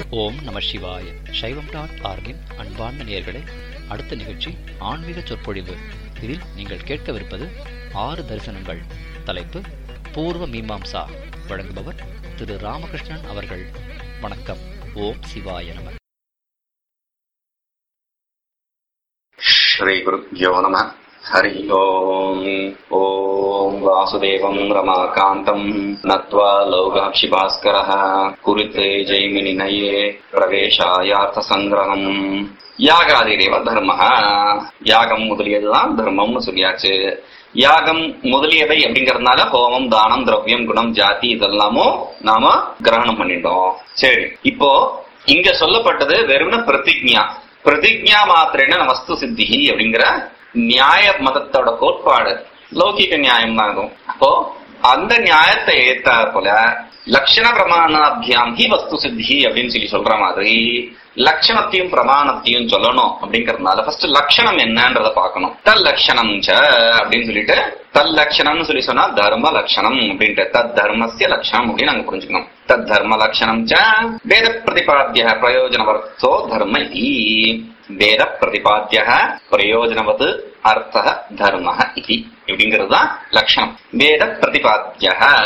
ஓம் நம சிவாய சைவம் டாட் ஆர்கின் அன்பார்ந்த நேயர்களே அடுத்த நிகழ்ச்சி ஆன்மீக சொற்பொழிவு இதில் நீங்கள் கேட்கவிருப்பது ஆறு தரிசனங்கள் தலைப்பு பூர்வ மீமாம்சா வழங்குபவர் திரு ராமகிருஷ்ணன் அவர்கள் வணக்கம் ஓம் சிவாய நம श्रीगुरुभ्यो नमः हरि ओम् ॐ वासुदेवम् रमाकान्तम् नत्वा लौगाक्षिभास्करः कुरुते जैमिनिनये பிரவேசாயார்த்தசங்கிரகம் யாகாதிரேவ தர்மஹ யாகம் முதலியதுதான் தர்மம்னு சொல்லியாச்சு யாகம் முதலியவை அப்படிங்கறதுனால ஹோமம் தானம் திரவியம் குணம் ஜாதி இதெல்லாமும் நாம கிரகணம் பண்ணிட்டோம் சரி இப்போ இங்க சொல்லப்பட்டது வெறும்ன பிரதிஜ்ஞா பிரதிஜ்ஞா மாத்திரேன வஸ்து சித்தி அப்படிங்கிற நியாய மதத்தோட கோட்பாடு லௌகிக நியாயம் தான் அதுவும் அப்போ அந்த நியாயத்தை ஏத்தா போல லட்சண பிரமாணாபியாம் ஹி வஸ்து சித்தி அப்படின்னு சொல்லி சொல்ற மாதிரி லட்சணத்தையும் பிரமாணத்தையும் சொல்லணும் அப்படிங்கறதுனால ஃபர்ஸ்ட் லட்சணம் என்னன்றத பார்க்கணும் தல் லட்சணம் ச அப்படின்னு சொல்லிட்டு தல் லட்சணம்னு சொல்லி சொன்னா தர்ம லட்சணம் அப்படின்ட்டு தத் தர்மஸ்ய லட்சணம் அப்படின்னு நாங்க புரிஞ்சுக்கணும் தத் தர்ம லட்சணம் ச வேத பிரதிபாத்திய பிரயோஜனவர்த்தோ தர்ம இ வேத பிரதிபாத்திய பிரயோஜனவது அர்த்த தர்ம இது இப்படிங்கிறது தான் லட்சணம் வேத பிரதிபாத்திய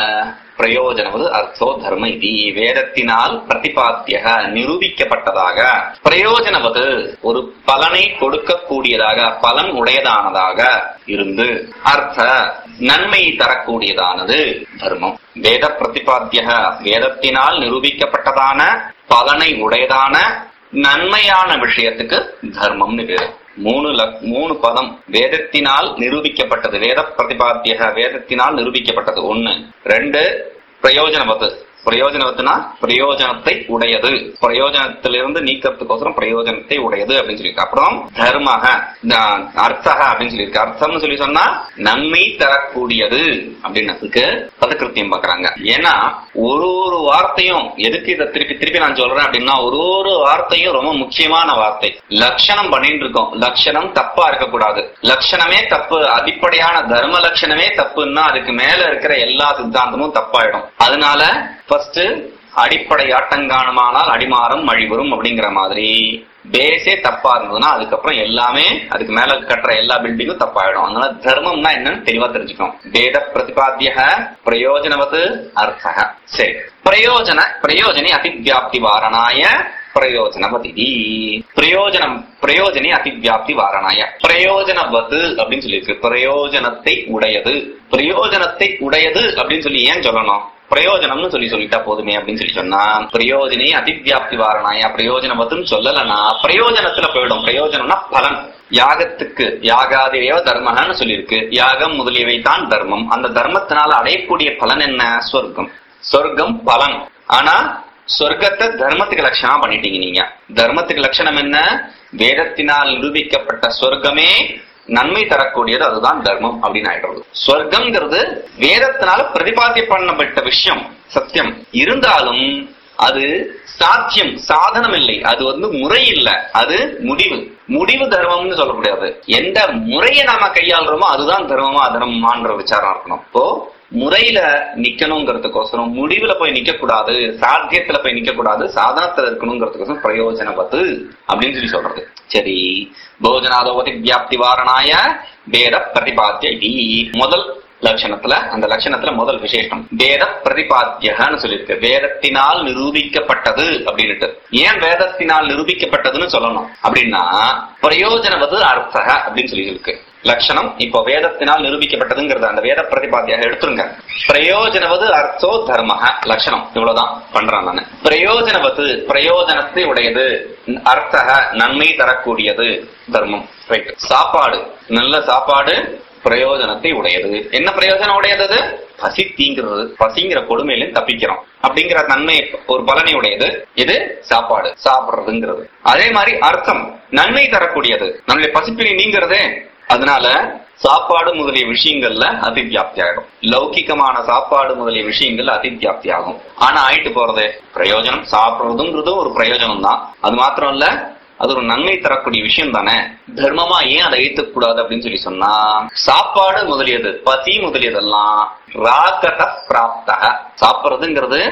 பிரயோஜனவது அர்த்தோ தர்ம இது வேதத்தினால் பிரதிபாத்திய நிரூபிக்கப்பட்டதாக பிரயோஜனவது ஒரு பலனை கொடுக்கக்கூடியதாக பலன் உடையதானதாக இருந்து அர்த்த நன்மை தரக்கூடியதானது தர்மம் வேத பிரதிபாத்திய வேதத்தினால் நிரூபிக்கப்பட்டதான பலனை உடையதான நன்மையான விஷயத்துக்கு தர்மம்னு பேரு மூணு மூணு பதம் வேதத்தினால் நிரூபிக்கப்பட்டது வேத பிரதிபாத்திய வேதத்தினால் நிரூபிக்கப்பட்டது ஒண்ணு ரெண்டு பிரயோஜனவத்து பிரயோஜனவத்துனா பிரயோஜனத்தை உடையது பிரயோஜனத்திலிருந்து நீக்கிறதுக்கோசரம் பிரயோஜனத்தை உடையது அப்படின்னு சொல்லியிருக்கு அப்புறம் தர்மக அர்த்தக அப்படின்னு சொல்லியிருக்கு அர்த்தம்னு சொல்லி சொன்னா நன்மை தரக்கூடியது அப்படின்னதுக்கு பதக்கிருத்தியம் பாக்குறாங்க ஏன்னா ஒரு ஒரு வார்த்தையும் எதுக்கு இதை திருப்பி திருப்பி நான் சொல்றேன் அப்படின்னா ஒரு ஒரு வார்த்தையும் ரொம்ப முக்கியமான வார்த்தை லட்சணம் பண்ணிட்டு இருக்கோம் லட்சணம் தப்பா இருக்கக்கூடாது லட்சணமே தப்பு அடிப்படையான தர்ம லட்சணமே தப்புன்னா அதுக்கு மேல இருக்கிற எல்லா சித்தாந்தமும் தப்பாயிடும் அதனால ஃபர்ஸ்ட் அடிப்படை ஆட்டங்கானமானால் அடிமாறம் மழிவரும் அப்படிங்கிற மாதிரி பேஸே தப்பா இருந்ததுன்னா அதுக்கப்புறம் எல்லாமே அதுக்கு மேல கட்டுற எல்லா பில்டிங்கும் தப்பாயிடும் அதனால தர்மம்னா என்னன்னு தெளிவா தெரிஞ்சுக்கணும் வேத பிரதிபாத்திய பிரயோஜனவது அர்த்தக சரி பிரயோஜன பிரயோஜனி அதிவியாப்தி வாரணாய பிரயோஜனவதி பிரயோஜனம் பிரயோஜனி அதிவியாப்தி வாரணாய பிரயோஜனவது அப்படின்னு சொல்லியிருக்கு பிரயோஜனத்தை உடையது பிரயோஜனத்தை உடையது அப்படின்னு சொல்லி ஏன் சொல்லணும் பிரயோஜனம்னு சொல்லி சொல்லிட்டா போதுமே அப்படின்னு சொல்லி சொன்னா பிரயோஜனே அதிவியாப்தி வாரணாயா பிரயோஜனவத்துன்னு சொல்லலன்னா பிரயோஜனத்துல போயிடும் பிரயோஜனம்னா பலன் யாகத்துக்கு யாகாதேவ தர்மன்னு சொல்லியிருக்கு யாகம் முதலியவை தான் தர்மம் அந்த தர்மத்தினால அடையக்கூடிய பலன் என்ன சொர்க்கம் சொர்க்கம் பலன் ஆனா சொர்க்கத்தை தர்மத்துக்கு லட்சணமா பண்ணிட்டீங்க நீங்க தர்மத்துக்கு லட்சணம் என்ன வேதத்தினால் நிரூபிக்கப்பட்ட சொர்க்கமே நன்மை தரக்கூடியது அதுதான் தர்மம் அப்படின்னு ஆயிடுறது சொர்க்கம்ங்கிறது வேதத்தினால பிரதிபாத்திய பண்ணப்பட்ட விஷயம் சத்தியம் இருந்தாலும் அது சாத்தியம் சாதனம் இல்லை அது வந்து முறை இல்ல அது முடிவு முடிவு தர்மம்னு சொல்ல முடியாது எந்த முறையை நாம கையாளுறோமோ அதுதான் தர்மமா அதர்மமான்ற விசாரம் இருக்கணும் இப்போ முறையில நிக்கணுங்கிறதுக்கோசரம் முடிவுல போய் நிக்க கூடாது சாத்தியத்துல போய் நிக்க கூடாது சாதனத்துல இருக்கணுங்கிறதுக்கோசரம் பிரயோஜனவத்து அப்படின்னு சொல்லி சொல்றது சரி போஜனாதோபதி வியாப்தி வாரணாய வேத பிரதிபாத்திய முதல் லட்சணத்துல அந்த லட்சணத்துல முதல் விசேஷம் வேத பிரதிபாத்தியன்னு சொல்லியிருக்கு வேதத்தினால் நிரூபிக்கப்பட்டது அப்படின்ட்டு ஏன் வேதத்தினால் நிரூபிக்கப்பட்டதுன்னு சொல்லணும் அப்படின்னா பிரயோஜனவது அர்த்தக அப்படின்னு சொல்லி இருக்கு லட்சணம் இப்போ வேதத்தினால் நிரூபிக்கப்பட்டதுங்கிறது அந்த வேத பிரதிபாத்தியாக எடுத்துருங்க பிரயோஜனவது அர்த்தோ தர்மக லட்சணம் இவ்வளவுதான் பண்றான் நான் பிரயோஜனவது பிரயோஜனத்தை உடையது அர்த்தக நன்மை தரக்கூடியது தர்மம் ரைட் சாப்பாடு நல்ல சாப்பாடு பிரயோஜனத்தை உடையது என்ன பிரயோஜனம் உடையது பசி தீங்கிறது பசிங்கிற கொடுமையிலும் தப்பிக்கிறோம் அப்படிங்கிற நன்மை ஒரு பலனை உடையது இது சாப்பாடு சாப்பிடுறதுங்கிறது அதே மாதிரி அர்த்தம் நன்மை தரக்கூடியது நம்மளுடைய பசிப்பினை நீங்கிறதே அதனால சாப்பாடு முதலிய விஷயங்கள்ல அதிவியாப்தி ஆகிடும் லௌகிக்கமான சாப்பாடு முதலிய விஷயங்கள் அதிவியாப்தி ஆகும் ஆனா ஆயிட்டு போறது பிரயோஜனம் சாப்பிடுறதுங்கிறதும் ஒரு பிரயோஜனம் தான் அது மாத்திரம் இல்ல அது ஒரு நன்மை தரக்கூடிய விஷயம் தானே தர்மமா ஏன் அதை ஏத்துக்கூடாது அப்படின்னு சொல்லி சொன்னா சாப்பாடு முதலியது பசி முதலியதெல்லாம் ராகத பிராப்தக சாப்பிடுறதுங்கிறது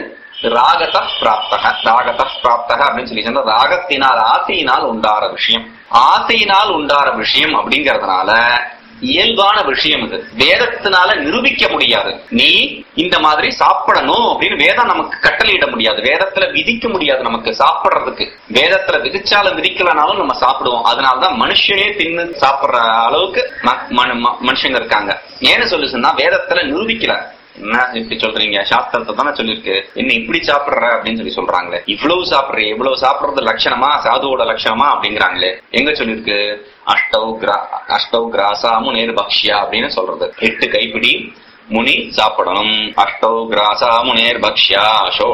ராகத பிராப்தக ராகத பிராப்தக அப்படின்னு சொல்லி சொன்னா ராகத்தினால் ஆசையினால் உண்டார விஷயம் ஆசையினால் உண்டார விஷயம் அப்படிங்கறதுனால இயல்பான விஷயம் இது வேதத்தினால நிரூபிக்க முடியாது நீ இந்த மாதிரி சாப்பிடணும் அப்படின்னு வேதம் நமக்கு கட்டளையிட முடியாது வேதத்துல விதிக்க முடியாது நமக்கு சாப்பிடுறதுக்கு வேதத்துல விதிச்சாலும் விதிக்கலனாலும் நம்ம சாப்பிடுவோம் அதனாலதான் மனுஷனே தின்னு சாப்பிடுற அளவுக்கு ம- மனு- ம- மனுஷங்க இருக்காங்க ஏன்னு சொல்லி சொன்னா வேதத்துல நிரூபிக்கல என்ன இப்படி சொல்றீங்க சாஸ்திரத்தை தானே சொல்லிருக்கு என்ன இப்படி சாப்பிடுற அப்படின்னு சொல்லி சொல்றாங்களே இவ்வளவு சாப்பிடுற இவ்வளவு சாப்பிடுறது லட்சணமா சாதுவோட லட்சணமா அப்படிங்கிறாங்களே எங்க சொல்லிருக்கு அஷ்டௌ கிரா அஷ்டௌ கிராசா முனேர் பக்ஷ்யா அப்படின்னு சொல்றது எட்டு கைப்பிடி முனி சாப்பிடணும் அஷ்டௌ கிராசா முனேர் பக்ஷ்யா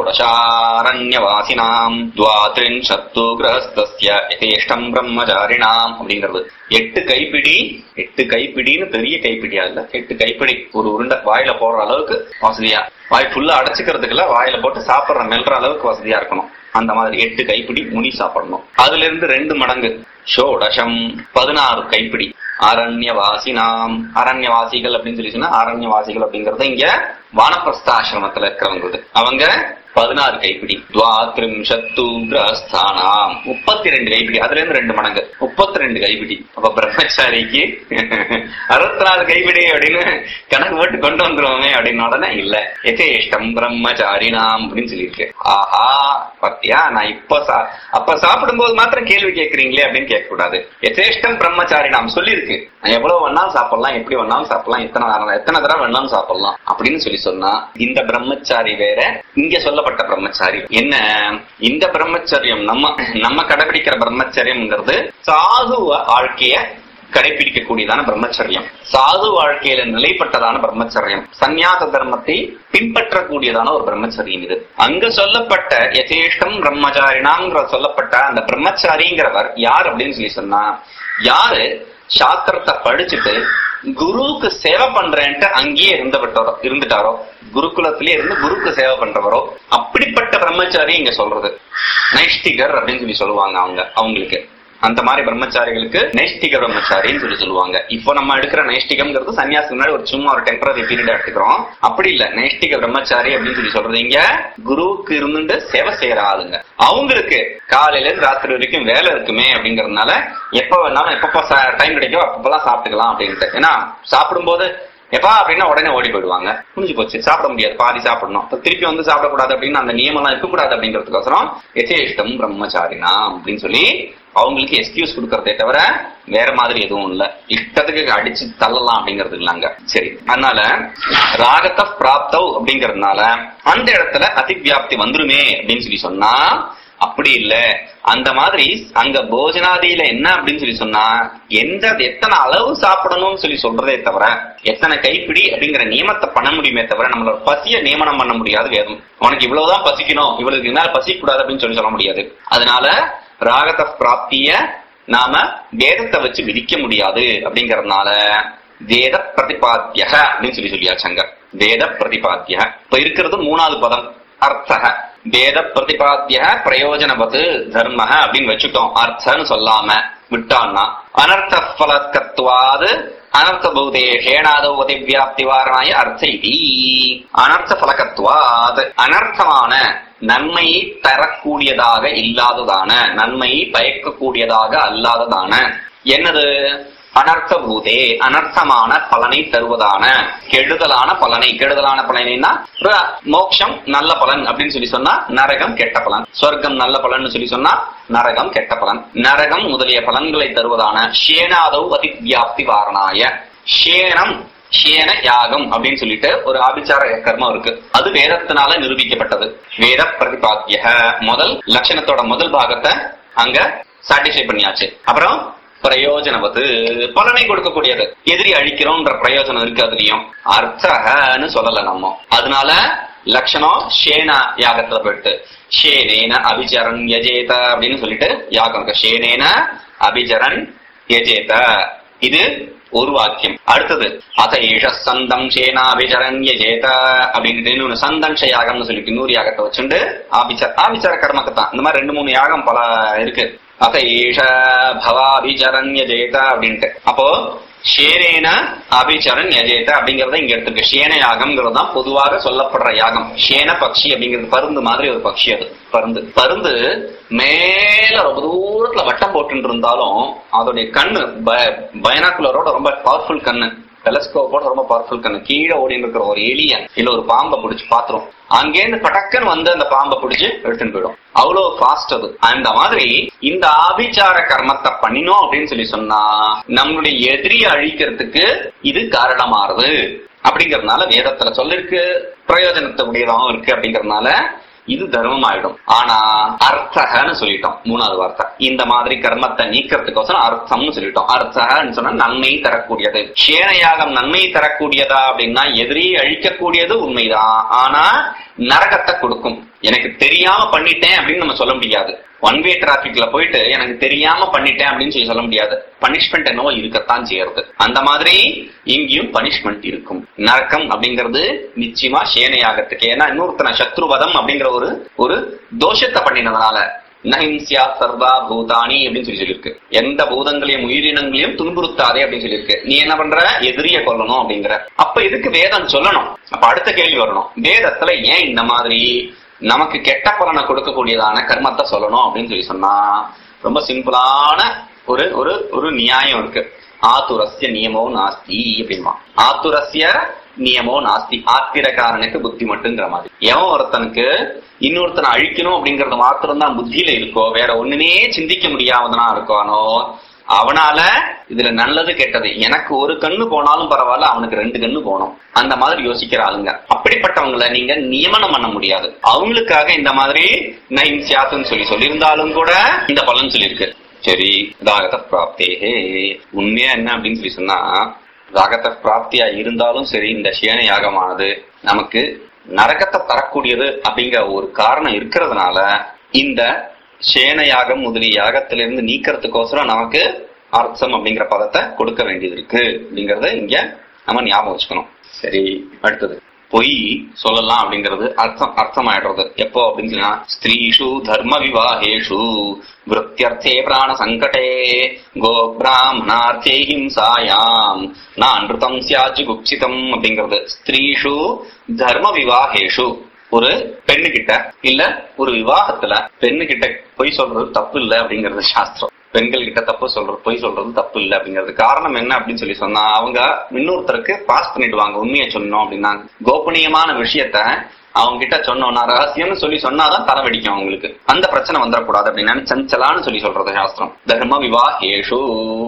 ஷோடசாரண்யவாசினாம் துவாத்ரின்சத்து கிரகஸ்தஸ்ய யதேஷ்டம் பிரம்மச்சாரிணாம் அப்படிங்கிறது எட்டு கைப்பிடி எட்டு கைப்பிடின்னு பெரிய கைப்பிடியா இல்ல எட்டு கைப்பிடி ஒரு உருண்டை வாயில போடுற அளவுக்கு வசதியா வாய் ஃபுல்லா அடைச்சுக்கிறதுக்குள்ள வாயில போட்டு சாப்பிடுற மெல்ற அளவுக்கு வசதியா இருக்கணும் அந்த மாதிரி எட்டு கைப்பிடி முனி சாப்பிடணும் அதுல இருந்து ரெண்டு மடங்கு ஷோடசம் பதினாறு கைப்பிடி அரண்யவாசினாம் அரண்யவாசிகள் அப்படின்னு சொல்லி சொன்னா அரண்யவாசிகள் அப்படிங்கறது இங்க வானப்பிரஸ்தாசிரமத்துல இருக்கிறவங்களுக்கு அவங்க பதினாறு கைப்பிடி துவாத்ரிம்சத்து கிரஸ்தானாம் முப்பத்தி ரெண்டு கைப்பிடி அதுல இருந்து ரெண்டு மடங்கு முப்பத்தி ரெண்டு கைப்பிடி அப்ப பிரம்மச்சாரிக்கு அறுபத்தி நாலு கைப்பிடி அப்படின்னு கணக்கு போட்டு கொண்டு வந்துருவோமே அப்படின்னு உடனே இல்ல எதேஷ்டம் பிரம்மச்சாரினாம் அப்படின்னு சொல்லியிருக்கு ஆஹா பத்தியா நான் இப்ப சா- அப்ப சாப்பிடும்போது மாத்திரம் கேள்வி கேட்கறீங்களே அப்படின்னு கேட்க கூடாது எதேஷ்டம் பிரம்மச்சாரி நாம் சொல்லியிருக்கு நான் எவ்வளவு வேணாலும் சாப்பிடலாம் எப்படி வேணாலும் சாப்பிடலாம் எத்தனை நேரம் எத்தனை தடவை வேணாலும் சாப்பிடலாம் அப்படின்னு சொல்லி சொன்னா இந்த பிரம்மச்சாரி வேற இங்க சொல்லப்பட்ட பிரம்மச்சாரி என்ன இந்த பிரம்மச்சரியம் நம்ம நம்ம கடைபிடிக்கிற பிரம்மச்சரியம்ங்கிறது சாது வாழ்க்கைய கடைபிடிக்கக்கூடியதான பிரம்மச்சரியம் சாது வாழ்க்கையில நிலைப்பட்டதான பிரம்மச்சரியம் சந்நியாச தர்மத்தை பின்பற்றக்கூடியதான ஒரு பிரம்மச்சரியம் இது அங்க சொல்லப்பட்ட யதேஷ்டம் பிரம்மச்சாரினாங்கிற சொல்லப்பட்ட அந்த பிரம்மச்சாரிங்கிறவர் யார் அப்படின்னு சொல்லி சொன்னா யாரு சாஸ்திரத்தை படிச்சுட்டு குருவுக்கு சேவை பண்றேன்ட்டு அங்கேயே இருந்தவட்டோ இருந்துட்டாரோ குருகுலத்திலே இருந்து குருக்கு சேவை பண்றவரோ அப்படிப்பட்ட பிரம்மச்சாரி இங்க சொல்றது நைஷ்டிகர் அப்படின்னு சொல்லி சொல்லுவாங்க அவங்க அவங்களுக்கு அந்த மாதிரி பிரம்மச்சாரிகளுக்கு நைஷ்டிக பிரம்மச்சாரின்னு சொல்லி சொல்லுவாங்க இப்போ நம்ம எடுக்கிற நைஷ்டிகம்ங்கிறது சன்னியாசி முன்னாடி ஒரு சும்மா ஒரு டெம்பரரி பீரியட் எடுத்துக்கிறோம் அப்படி இல்ல நைஷ்டிக பிரம்மச்சாரி அப்படின்னு சொல்லி சொல்றது இங்க குருவுக்கு இருந்துட்டு சேவை செய்யற ஆளுங்க அவங்களுக்கு காலையில இருந்து ராத்திரி வரைக்கும் வேலை இருக்குமே அப்படிங்கறதுனால எப்ப வேணாலும் எப்பப்ப டைம் கிடைக்கோ அப்பப்பெல்லாம் சாப்பிட்டுக்கலாம் அப்படின்ட்டு ஏன்னா சாப்பிடும்போது எப்பா அப்படின்னா உடனே ஓடி போயிடுவாங்க முடிஞ்சு போச்சு சாப்பிட முடியாது பாதி சாப்பிடணும் இப்ப திருப்பி வந்து சாப்பிடக்கூடாது அப்படின்னு அந்த நியமம்லாம் இருக்கக்கூடாது அப்படிங்கிறதுக்கோசரம் எச்சேஷ்டம் பிரம்மச்சாரினா அப்படின்னு சொல்லி அவங்களுக்கு எக்ஸ்கியூஸ் கொடுக்கறதே தவிர வேற மாதிரி எதுவும் இல்ல இஷ்டத்துக்கு அடிச்சு தள்ளலாம் அப்படிங்கிறது இல்லங்க சரி அதனால ராகத்த பிராப்தவ் அப்படிங்கறதுனால அந்த இடத்துல அதிவியாப்தி வந்துருமே அப்படின்னு சொல்லி சொன்னா அப்படி இல்ல அந்த மாதிரி அங்க போஜனாதியில என்ன அப்படின்னு சொல்லி சொன்னா எந்த எத்தனை அளவு சாப்பிடணும்னு சொல்லி சொல்றதே தவிர எத்தனை கைப்பிடி அப்படிங்கிற நியமத்தை பண்ண முடியுமே தவிர நம்மளோட பசிய நியமனம் பண்ண முடியாது வேதம் உனக்கு இவ்வளவுதான் பசிக்கணும் இவ்வளவுக்கு மேல பசிக்க கூடாது அப்படின்னு சொல்லி சொல்ல முடியாது அதனால ராகத பிராப்திய நாம வேதத்தை வச்சு விதிக்க முடியாது அப்படிங்கறதுனால வேத பிரதிபாத்திய அப்படின்னு சொல்லி சொல்லியாச்சாங்க வேத பிரதிபாத்திய இப்ப இருக்கிறது மூணாவது பதம் அர்த்தக வேத பிரதிபாத்திய பிரயோஜனபது தர்ம அப்படின்னு வச்சுட்டோம் அர்த்தன்னு சொல்லாம விட்டான்னா அனர்த்த பலக்கத்துவாது அனர்த்த பூதேஷேனாதோ வியாப்தி வாரணாய அர்த்த இதி அனர்த்த பலகத்துவாது அனர்த்தமான நன்மையை தரக்கூடியதாக இல்லாததான நன்மையை பயக்கக்கூடியதாக அல்லாததான என்னது அனர்த்த பூதே அனர்த்தமான பலனை தருவதான கெடுதலான பலனை கெடுதலான பலனைனா ர- மோட்சம் நல்ல பலன் அப்படின்னு சொல்லி சொன்னா நரகம் கெட்ட பலன் சொர்க்கம் நல்ல பலன் சொல்லி சொன்னா நரகம் கெட்ட பலன் நரகம் முதலிய பலன்களை தருவதான ஷேனாதவ் அதிவியாப்தி வாரணாய ஷேனம் ஷேன யாகம் அப்படின்னு சொல்லிட்டு ஒரு ஆபிச்சார கர்மம் இருக்கு அது வேதத்தினால நிரூபிக்கப்பட்டது வேத பிரதிபாத்திய முதல் லட்சணத்தோட முதல் பாகத்தை அங்க சாட்டிஸ்ஃபை பண்ணியாச்சு அப்புறம் பிரயோஜனவத்து பலனை கொடுக்கக்கூடியது எதிரி அழிக்கிறோம்ன்ற பிரயோஜனம் இருக்கு அதுலயும் அர்த்தகன்னு சொல்லல நம்ம அதனால லட்சணம் ஷேனா யாகத்துல போயிட்டு ஷேனேன அபிச்சரன் யஜேத அப்படின்னு சொல்லிட்டு யாகம் இருக்கு ஷேனேன அபிச்சரன் யஜேத இது ஒரு வாக்கியம் அடுத்தது அத ஈஷ சந்தம் சேனாபிச்சரன் யஜேத அப்படின்ட்டு இன்னொன்னு சந்தன்ஷ யாகம்னு சொல்லிட்டு இன்னொரு யாகத்தை வச்சுண்டு ஆபிச்சர் ஆபிச்சார கர்மக்கு தான் இந்த மாதிரி ரெண்டு மூணு யாகம் பல இருக்கு அத ஈஷ பவாபிச்சரன் யஜேத அப்படின்ட்டு அப்போ ஷேனேன அபிச்சரன் யஜேத அப்படிங்கறத இங்க எடுத்துருக்கு ஷேன யாகம்ங்கிறது தான் பொதுவாக சொல்லப்படுற யாகம் ஷேன பக்ஷி அப்படிங்கிறது பருந்து மாதிரி ஒரு பக்ஷி அது பருந்து பருந்து மேல ரொம்ப தூரத்துல வட்டம் போட்டு இருந்தாலும் அதோடைய கண்ணு பயனாக்குலரோட ரொம்ப பவர்ஃபுல் கண்ணு டெலஸ்கோப்போட ரொம்ப பவர்ஃபுல் கண்ணு கீழே ஓடி இருக்கிற ஒரு எலிய இல்ல ஒரு பாம்பை பிடிச்சு பாத்துரும் அங்கேருந்து படக்குன்னு வந்து அந்த பாம்பை பிடிச்சு எடுத்துன்னு போயிடும் அவ்வளவு ஃபாஸ்ட் அது அந்த மாதிரி இந்த ஆபிச்சார கர்மத்தை பண்ணினோம் அப்படின்னு சொல்லி சொன்னா நம்மளுடைய எதிரியை அழிக்கிறதுக்கு இது காரணமாறுது அப்படிங்கறதுனால வேதத்துல சொல்லிருக்கு பிரயோஜனத்தை உடையதாகவும் இருக்கு அப்படிங்கறதுனால இது தர்மம் ஆயிடும் ஆனா அர்த்தகன்னு சொல்லிட்டோம் மூணாவது வார்த்தை இந்த மாதிரி கர்மத்தை நீக்கிறதுக்கோசரம் அர்த்தம்னு சொல்லிட்டோம் அர்த்தகன்னு சொன்னா நன்மை தரக்கூடியது சேனையாகம் நன்மை தரக்கூடியதா அப்படின்னா எதிரியை அழிக்கக்கூடியது உண்மைதான் ஆனா நரகத்தை கொடுக்கும் எனக்கு தெரியாம பண்ணிட்டேன் அப்படின்னு நம்ம சொல்ல முடியாது ஒன் வே டிராபிக்ல போயிட்டு எனக்கு தெரியாம பண்ணிட்டேன் அப்படின்னு சொல்லி சொல்ல முடியாது பனிஷ்மெண்ட் என்னவோ இருக்கத்தான் செய்யறது அந்த மாதிரி இங்கேயும் பனிஷ்மெண்ட் இருக்கும் நரக்கம் அப்படிங்கிறது நிச்சயமா சேனையாகத்துக்கு ஏன்னா இன்னொருத்தன சத்ருவதம் அப்படிங்கிற ஒரு ஒரு தோஷத்தை பண்ணினதுனால நஹிம்சியா சர்வா பூதானி அப்படின்னு சொல்லி சொல்லியிருக்கு எந்த பூதங்களையும் உயிரினங்களையும் துன்புறுத்தாதே அப்படின்னு சொல்லியிருக்கு நீ என்ன பண்ற எதிரிய கொல்லணும் அப்படிங்கிற அப்ப இதுக்கு வேதம் சொல்லணும் அப்ப அடுத்த கேள்வி வரணும் வேதத்துல ஏன் இந்த மாதிரி நமக்கு கெட்ட பலனை கொடுக்கக்கூடியதான கர்மத்தை சொல்லணும் அப்படின்னு சொல்லி சொன்னா ரொம்ப சிம்பிளான ஒரு ஒரு ஒரு நியாயம் இருக்கு ஆத்துரஸ்ய நியமோ நாஸ்தி அப்படிமா ஆத்துரஸ்ய நியமோ நாஸ்தி ஆத்திரக்காரனுக்கு புத்தி மட்டுங்கிற மாதிரி எவன் ஒருத்தனுக்கு இன்னொருத்தனை அழிக்கணும் அப்படிங்கறது மாத்திரம் தான் புத்தியில இருக்கோ வேற ஒண்ணுமே சிந்திக்க முடியாதனா இருக்கானோ அவனால இதுல நல்லது கெட்டது எனக்கு ஒரு கண்ணு போனாலும் பரவாயில்ல அவனுக்கு ரெண்டு கண்ணு போகணும் அந்த மாதிரி யோசிக்கிற ஆளுங்க அப்படிப்பட்டவங்களை நீங்க நியமனம் பண்ண முடியாது அவங்களுக்காக இந்த மாதிரி நைன் சியாத்துன்னு சொல்லி சொல்லியிருந்தாலும் கூட இந்த பலன் சொல்லியிருக்கு சரி ராகத பிராப்தேஹே உண்மையா என்ன அப்படின்னு சொல்லி சொன்னா ராகத பிராப்தியா இருந்தாலும் சரி இந்த சேன யாகமானது நமக்கு நரகத்தை தரக்கூடியது அப்படிங்கிற ஒரு காரணம் இருக்கிறதுனால இந்த சேன யாகம் முதலிய யாகத்திலிருந்து நீக்கிறதுக்கோசரம் நமக்கு அர்த்தம் அப்படிங்கிற பதத்தை கொடுக்க வேண்டியது இருக்கு அப்படிங்கறத இங்க நம்ம ஞாபகம் வச்சுக்கணும் சரி அடுத்தது பொய் சொல்லலாம் அப்படிங்கிறது அர்த்தம் அர்த்தமாயிடுறது எப்போ அப்படின்னு சொன்னா ஸ்திரீஷு தர்ம விவாகேஷு விருத்தியர்த்தே பிராண சங்கடே கோ பிராமணார்த்தே ஹிம்சாயாம் நான்ருதம் சியாச்சு குப்சிதம் அப்படிங்கிறது ஸ்திரீஷு தர்ம விவாகேஷு ஒரு பெண்ணு கிட்ட இல்ல ஒரு விவாகத்துல பெண்ணு கிட்ட பொய் சொல்றது தப்பு இல்ல அப்படிங்கறது சாஸ்திரம் பெண்கள் கிட்ட தப்பு சொல்றது பொய் சொல்றது தப்பு இல்ல அப்படிங்கிறது காரணம் என்ன அப்படின்னு சொல்லி சொன்னா அவங்க இன்னொருத்தருக்கு பாஸ் பண்ணிடுவாங்க உண்மையை சொன்னோம் அப்படின்னா கோபனீயமான விஷயத்த அவங்க கிட்ட சொன்னோம்னா ரகசியம்னு சொல்லி சொன்னாதான் தலை வெடிக்கும் அவங்களுக்கு அந்த பிரச்சனை வந்துடக்கூடாது அப்படின்னு சஞ்சலான்னு சொல்லி சொல்றது சாஸ்திரம் தர்ம விவாஹேஷு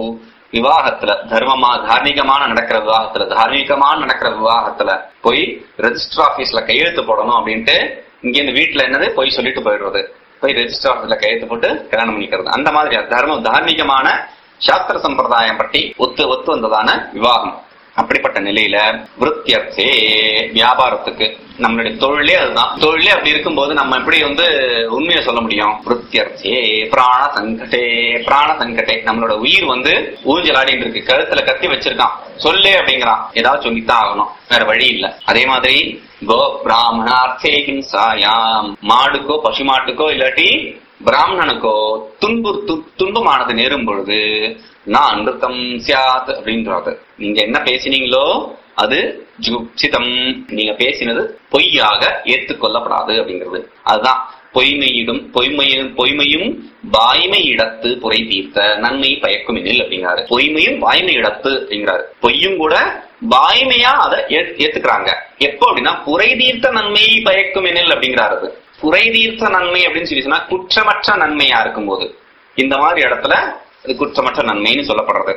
விவாகத்துல தர்மமா தார்மீகமான நடக்கிற விவாகத்துல தார்மீகமான நடக்கிற விவாகத்துல போய் ரெஜிஸ்டர் ஆபீஸ்ல கையெழுத்து போடணும் அப்படின்ட்டு இங்க இந்த வீட்டுல என்னது போய் சொல்லிட்டு போயிடுறது போய் ரெஜிஸ்டர் ஆபீஸ்ல கையெழுத்து போட்டு கல்யாணம் பண்ணிக்கிறது அந்த மாதிரி தர்மம் தார்மீகமான சாஸ்திர சம்பிரதாயம் பற்றி ஒத்து ஒத்து வந்ததான விவாகம் அப்படிப்பட்ட நிலையில விருத்தியர்த்தே வியாபாரத்துக்கு நம்மளுடைய தொழிலே அதுதான் தொழிலே அப்படி இருக்கும்போது நம்ம எப்படி வந்து உண்மையை சொல்ல முடியும் விருத்தியர்த்தே பிராண சங்கடே பிராண சங்கடே நம்மளோட உயிர் வந்து ஊஞ்சலாடிட்டு இருக்கு கழுத்துல கத்தி வச்சிருக்கான் சொல்லு அப்படிங்கிறான் ஏதாவது சொல்லித்தான் ஆகணும் வேற வழி இல்ல அதே மாதிரி கோ பிராமணார்த்தே ஹிம்சாயாம் மாடுக்கோ பசுமாட்டுக்கோ இல்லாட்டி பிராமணனுக்கோ துன்பு துன்பமானது நேரும் பொழுது நான் அமிர்தம் சியாத் அப்படின்றது நீங்க என்ன பேசினீங்களோ அது ஜுப்சிதம் நீங்க பேசினது பொய்யாக ஏற்றுக்கொள்ளப்படாது அப்படிங்கிறது அதுதான் பொய்மையிடும் பொய்மையும் பொய்மையும் வாய்மை இடத்து புரை தீர்த்த நன்மை பயக்கும் எனில் அப்படிங்கிறாரு பொய்மையும் வாய்மை இடத்து அப்படிங்கிறாரு பொய்யும் கூட வாய்மையா அதை ஏத்துக்கிறாங்க எப்போ அப்படின்னா புரை தீர்த்த நன்மை பயக்கும் எனில் அப்படிங்கிறாரு அது புரை தீர்த்த நன்மை அப்படின்னு சொல்லி சொன்னா குற்றமற்ற நன்மையா இருக்கும்போது இந்த மாதிரி இடத்துல அது குற்றமற்ற நன்மைன்னு சொல்லப்படுறது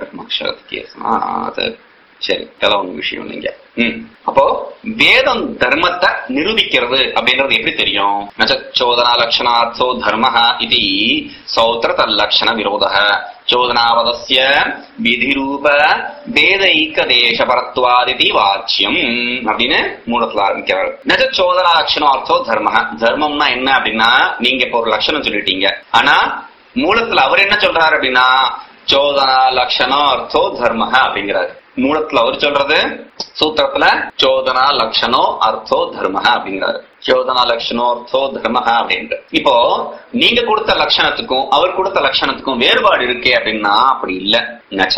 அது சரி இதெல்லாம் ஒண்ணு விஷயம் நீங்க ம் அப்போ வேதம் தர்மத்தை நிரூபிக்கிறது அப்படின்றது எப்படி தெரியும் சோதனா லட்சணார்த்தோ தர்ம இது சௌத்திர தல்லட்சண விரோத சோதனாவதஸ்ய விதிரூப வேதைக்க தேச பரத்வாதிதி வாச்சியம் அப்படின்னு மூலத்துல ஆரம்பிக்கிறார் நஜ சோதனா லட்சணார்த்தோ தர்ம தர்மம்னா என்ன அப்படின்னா நீங்க இப்ப ஒரு லட்சணம் சொல்லிட்டீங்க ஆனா மூலத்துல அவர் என்ன சொல்றாரு அப்படின்னா சோதனா லட்சணம் அர்த்தோ தர்ம அப்படிங்கிறாரு மூலத்துல அவர் சொல்றது சூத்திரத்துல சோதனா லட்சணோ அர்த்தோ தர்ம அப்படிங்கிறாரு சோதனா லட்சணோர்த்தோ தர்மஹ அப்படின்ட்டு இப்போ நீங்க கொடுத்த லட்சணத்துக்கும் அவர் கொடுத்த லட்சணத்துக்கும் வேறுபாடு இருக்கே அப்படின்னா அப்படி இல்ல நச்ச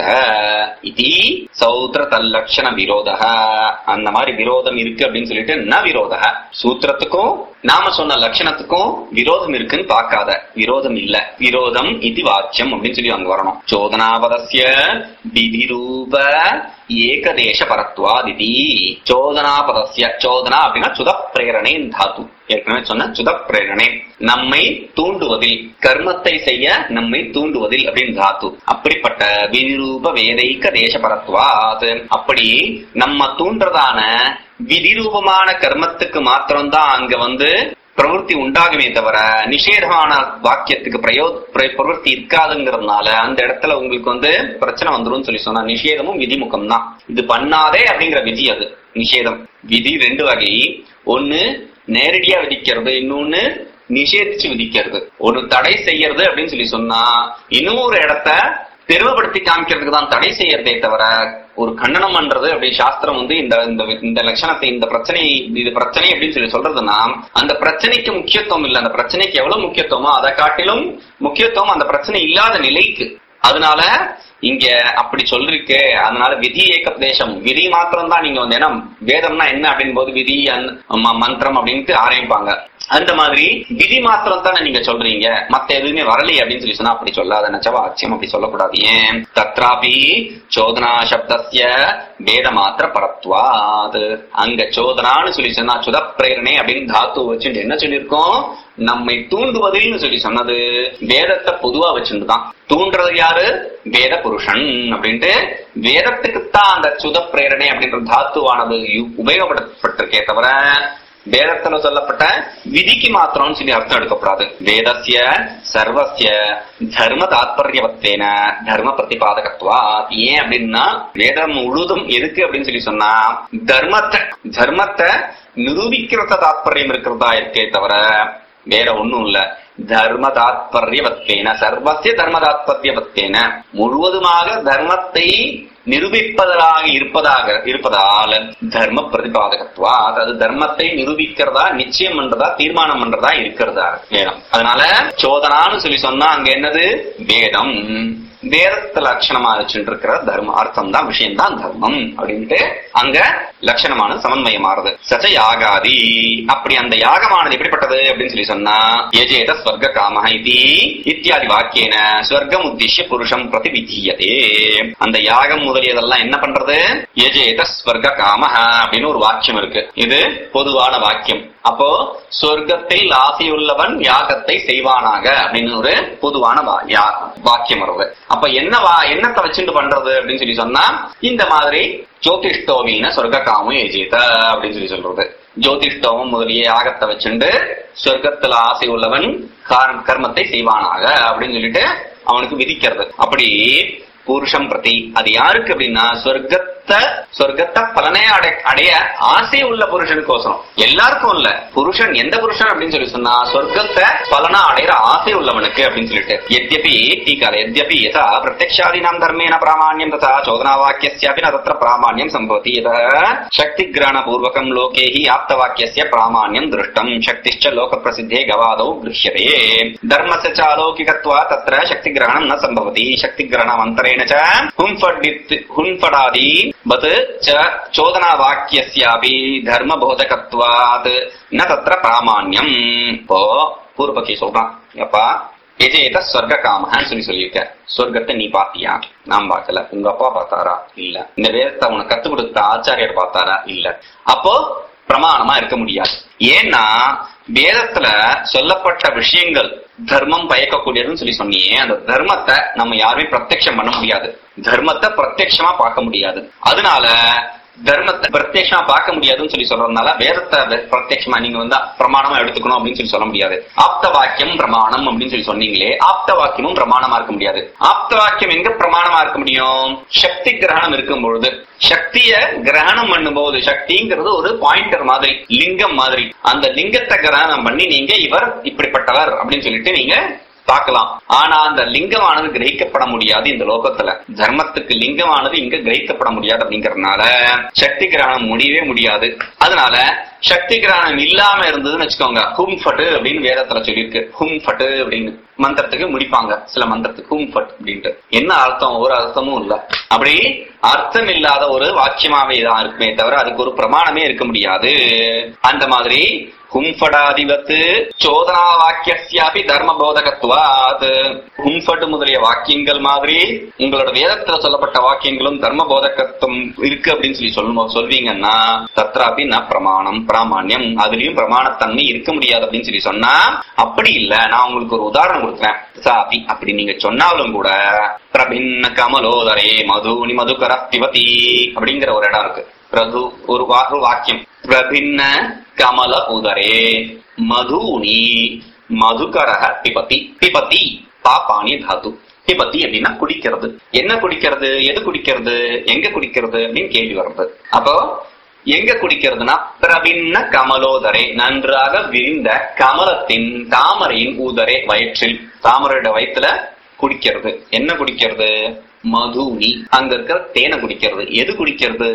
இதி சௌத்திர தல்லட்சண விரோத அந்த மாதிரி விரோதம் இருக்கு அப்படின்னு சொல்லிட்டு ந விரோத சூத்திரத்துக்கும் நாம சொன்ன லட்சணத்துக்கும் விரோதம் இருக்குன்னு பார்க்காத விரோதம் இல்ல விரோதம் இது வாக்கியம் அப்படின்னு சொல்லி அங்க வரணும் சோதனாபதஸ்ய விதிரூப ஏகதேச பரத்வாதிதி சோதனாபதஸ்ய சோதனா அப்படின்னா சுத பிரேரணை தாத்து ஏற்கனவே சொன்ன சுத பிரேரணை நம்மை தூண்டுவதில் கர்மத்தை செய்ய நம்மை தூண்டுவதில் அப்படின்னு தாத்து அப்படிப்பட்ட விதிரூப வேதைக்க தேச பரத்வாத் அப்படி நம்ம தூண்டுறதான விதிரூபமான கர்மத்துக்கு மாத்திரம்தான் அங்க வந்து பிரவருத்தி உண்டாகுமே தவிர நிஷேதமான வாக்கியத்துக்கு பிரயோ பிர- பிரவருத்தி இருக்காதுங்கிறதுனால அந்த இடத்துல உங்களுக்கு வந்து பிரச்சனை வந்துரும் சொல்லி சொன்னா நிஷேதமும் விதிமுகம் தான் இது பண்ணாதே அப்படிங்கிற விதி அது நிஷேதம் விதி ரெண்டு வகை ஒண்ணு நேரடியா விதிக்கிறது இன்னொன்னு நிஷேதிச்சு விதிக்கிறது ஒரு தடை செய்யறது அப்படின்னு சொல்லி சொன்னா இன்னும் ஒரு இடத்த தெருவுபடுத்தி காமிக்கிறதுக்கு தான் தடை செய்யறதே தவிர ஒரு கண்டனம் பண்றது அப்படி சாஸ்திரம் வந்து இந்த இந்த இந்த லட்சணத்தை இந்த பிரச்சனை இது பிரச்சனை அப்படின்னு சொல்லி சொல்றதுன்னா அந்த பிரச்சனைக்கு முக்கியத்துவம் இல்ல அந்த பிரச்சனைக்கு எவ்வளவு முக்கியத்துவமோ அதை காட்டிலும் முக்கியத்துவம் அந்த பிரச்சனை இல்லாத நிலைக்கு அதனால இங்க அப்படி சொல்லிருக்கு அதனால விதி ஏகோபதேசம் விதி மாத்திரம் தான் நீங்க வந்து ஏன்னா வேதம்னா என்ன அப்படின்னு போது விதி அந்த- ம- மந்திரம் அப்படின்ட்டு ஆரம்பிப்பாங்க அந்த மாதிரி விதி மாத்திரம் தானே நீங்க சொல்றீங்க மத்த எதுவுமே வரலையே அப்படின்னு சொல்லி சொன்னா அப்படி சொல்லாத நச்சவா ஆச்சியம் அப்படி சொல்லக்கூடாது ஏன் தத்ராபி சோதனா சப்தஸ்ய வேத மாத்திர பரத்வாத் அங்க சோதனான்னு சொல்லி சொன்னா சுத பிரேரணை அப்படின்னு தாத்து வச்சுட்டு என்ன சொல்லியிருக்கோம் நம்மை தூண்டுவதில்னு சொல்லி சொன்னது வேதத்தை பொதுவா வச்சுட்டு தான் தூண்டுறது யாரு வேத புருஷன் அப்படின்ட்டு வேதத்துக்குத்தான் அந்த சுத பிரேரணை அப்படின்ற தாத்துவானது யு- உபயோகப்படுத்தப்பட்டிருக்கே தவிர வேதத்துல சொல்லப்பட்ட விதிக்கு மாத்திரம்னு சொல்லி அர்த்தம் எடுக்கப்படாது வேதஸ்ய சர்வஸ்ய தர்ம தாத்பரியவத்தேன தர்ம பிரதிபாதகத்துவா ஏன் அப்படின்னா வேதம் முழுதும் எதுக்கு அப்படின்னு சொல்லி சொன்னா தர்மத்தை தர்மத்தை நிரூபிக்கிறத தாத்பரியம் இருக்கிறதா இருக்கே தவிர வேற ஒண்ணும் இல்ல தர்ம தாத்பரியவத்தேன சர்வசிய தர்ம தாத்பரியவத்தேன முழுவதுமாக தர்மத்தை நிரூபிப்பதாக இருப்பதாக இருப்பதால் தர்ம பிரதிபாதகத்துவா அதாவது தர்மத்தை நிரூபிக்கிறதா நிச்சயம் பண்றதா தீர்மானம் பண்றதா இருக்கிறதா வேதம் அதனால சோதனான்னு சொல்லி சொன்னா அங்க என்னது வேதம் வேதத்தை லட்சணமா வச்சுட்டு இருக்கிற தர்ம அர்த்தம் தான் விஷயம் தான் தர்மம் அப்படின்ட்டு அங்க லட்சணமான சமன்வயமாறுது சச்ச யாகாதி அப்படி அந்த யாகமானது எப்படிப்பட்டது அப்படின்னு சொல்லி சொன்னா யஜேத ஸ்வர்க காமஹ இதி இத்தியாதி வாக்கியன ஸ்வர்க்கம் உத்திஷ்ய புருஷம் பிரதி விதீயதே அந்த யாகம் முதலியதெல்லாம் என்ன பண்றது யஜேத ஸ்வர்க காமஹ அப்படின்னு ஒரு வாக்கியம் இருக்கு இது பொதுவான வாக்கியம் அப்போ சொர்க்கத்தில் ஆசையுள்ளவன் யாகத்தை செய்வானாக அப்படின்னு ஒரு பொதுவான வா- யா- வாக்கியம் வருது அப்ப என்ன வா என்னத்தை வச்சுட்டு பண்றது அப்படின்னு சொல்லி சொன்னா இந்த மாதிரி ஜோதிஷ்டோமின சொர்க்க காமம் எஜித அப்படின்னு சொல்லி சொல்றது ஜோதிஷ்டோமம் முதலிய யாகத்தை வச்சுண்டு சொர்க்கத்துல ஆசை உள்ளவன் கார- கர்மத்தை செய்வானாக அப்படின்னு சொல்லிட்டு அவனுக்கு விதிக்கிறது அப்படி புருஷம் பிரதி அது யாருக்கு அப்படின்னா சொர்க்கத்தை சொர்க்கத்தை பலனே அடை அடைய ஆசை உள்ள புருஷனுக்கோசரம் எல்லாருக்கும் இல்ல புருஷன் எந்த புருஷன் அப்படின்னு சொல்லி சொன்னா சொர்க்கத்தை பலனா அடைகிற ஆசை உள்ளவனுக்கு அப்படின்னு சொல்லிட்டு எத்யபி டீக்கால எத்யபி யதா பிரத்யக்ஷாதீனாம் தர்மேன பிராமாண்யம் ததா சோதனா வாக்கியஸ்யாபி ந தத்ர பிராமாண்யம் சம்பவதி யதः சக்தி கிரहण பூர்வகம் லோகே हि ஆப்த வாக்கியஸ்ய பிராமாண்யம் திருஷ்டம் சக்திश्च லோக பிரசித்தே கவாதௌ गृह्यते धर्मस्य च अलौकिकत्वा तत्र शक्तिग्रहणं न सम्भवति शक्तिग्रहणमन्तरेण च हुंफडित् हुंफडादि वत् च चोदनावाक्यस्यापि धर्मबोधकत्वात् न तत्र प्रामाण्यम् இப்போ பூர்வபக்ஷி சொல்றான் அப்பா எஜேத ஸ்வர்க காமஹன்னு சொல்லி சொல்லியிருக்க சொர்க்கத்தை நீ பாத்தியா நான் பார்க்கல உங்க அப்பா பார்த்தாரா இல்ல இந்த வேதத்தை உனக்கு கத்து கொடுத்த ஆச்சாரியர் பார்த்தாரா இல்ல அப்போ பிரமாணமா இருக்க முடியாது ஏன்னா வேதத்துல சொல்லப்பட்ட விஷயங்கள் தர்மம் பயக்கக்கூடியதுன்னு சொல்லி சொன்னியே அந்த தர்மத்தை நம்ம யாருமே பிரத்யக்ஷம் பண்ண முடியாது தர்மத்தை பிரத்யக்ஷமா பார்க்க முடியாது அதனால தர்மத்தை பிரத்யட்சமா பார்க்க முடியாதுன்னு சொல்லி சொல்றதுனால வேதத்தை வெ- பிரத்யட்சமா நீங்க வந்து பிரமாணமா எடுத்துக்கணும் அப்படின்னு சொல்லி சொல்ல முடியாது ஆப்த வாக்கியம் பிரமாணம் அப்படின்னு சொல்லி சொன்னீங்களே ஆப்த வாக்கியமும் பிரமாணமா இருக்க முடியாது ஆப்த வாக்கியம் எங்க பிரமாணமா இருக்க முடியும் சக்தி கிரகணம் இருக்கும் பொழுது சக்திய கிரகணம் பண்ணும்போது சக்திங்கிறது ஒரு பாயிண்டர் மாதிரி லிங்கம் மாதிரி அந்த லிங்கத்தை கிரகணம் பண்ணி நீங்க இவர் இப்படிப்பட்டவர் அப்படின்னு சொல்லிட்டு நீங்க பார்க்கலாம் ஆனா அந்த லிங்கமானது கிரகிக்கப்பட முடியாது இந்த லோகத்துல தர்மத்துக்கு லிங்கமானது இங்க கிரகிக்கப்பட முடியாது அப்படிங்கறதுனால சக்தி கிரகணம் முடியவே முடியாது அதனால சக்தி கிரகணம் இல்லாம இருந்ததுன்னு வச்சுக்கோங்க ஹும் ஃபட்டு அப்படின்னு வேதத்துல சொல்லியிருக்கு ஹும் ஃபட்டு அப்படின்னு மந்திரத்துக்கு முடிப்பாங்க சில மந்திரத்துக்கு ஹும் ஃபட் அப்படின்ட்டு என்ன அர்த்தம் ஒரு அர்த்தமும் இல்ல அப்படி அர்த்தம் இல்லாத ஒரு வாக்கியமாவே தான் இருக்குமே தவிர அதுக்கு ஒரு பிரமாணமே இருக்க முடியாது அந்த மாதிரி ஹும்ஃபடாதிபத்து சோதனா வாக்கியஸ்யாபி தர்ம போதகத்துவாத் ஹும்ஃபட் முதலிய வாக்கியங்கள் மாதிரி உங்களோட வேதத்துல சொல்லப்பட்ட வாக்கியங்களும் தர்ம போதகத்துவம் இருக்கு அப்படின்னு சொல்லி சொல்லும் சொல்வீங்கன்னா தத்ராபி ந பிரமாணம் பிராமான்யம் அதுலயும் பிரமாணத்தன்மை இருக்க முடியாது அப்படின்னு சொல்லி சொன்னா அப்படி இல்ல நான் உங்களுக்கு ஒரு உதாரணம் கொடுக்குறேன் சாபி அப்படி நீங்க சொன்னாலும் கூட பிரபின்ன கமலோதரே மதுனி மதுகர திவதி அப்படிங்கிற ஒரு இடம் இருக்கு பிரது ஒரு வா- ஒரு வாக்கியம் பிரபின்ன கமல உதரே மதுனி மதுகரக பிபதி பிபதி பாப்பாணி தாது பிபதி அப்படின்னா குடிக்கிறது என்ன குடிக்கிறது எது குடிக்கிறது எங்க குடிக்கிறது அப்படின்னு கேள்வி வர்றது அப்போ எங்க குடிக்கிறதுனா பிரபின்ன கமலோதரே நன்றாக விரிந்த கமலத்தின் தாமரையின் ஊதரே வயிற்றில் தாமரையோட வயிற்றுல குடிக்கிறது என்ன குடிக்கிறது மதுனி அங்க இருக்கிற தேனை குடிக்கிறது எது குடிக்கிறது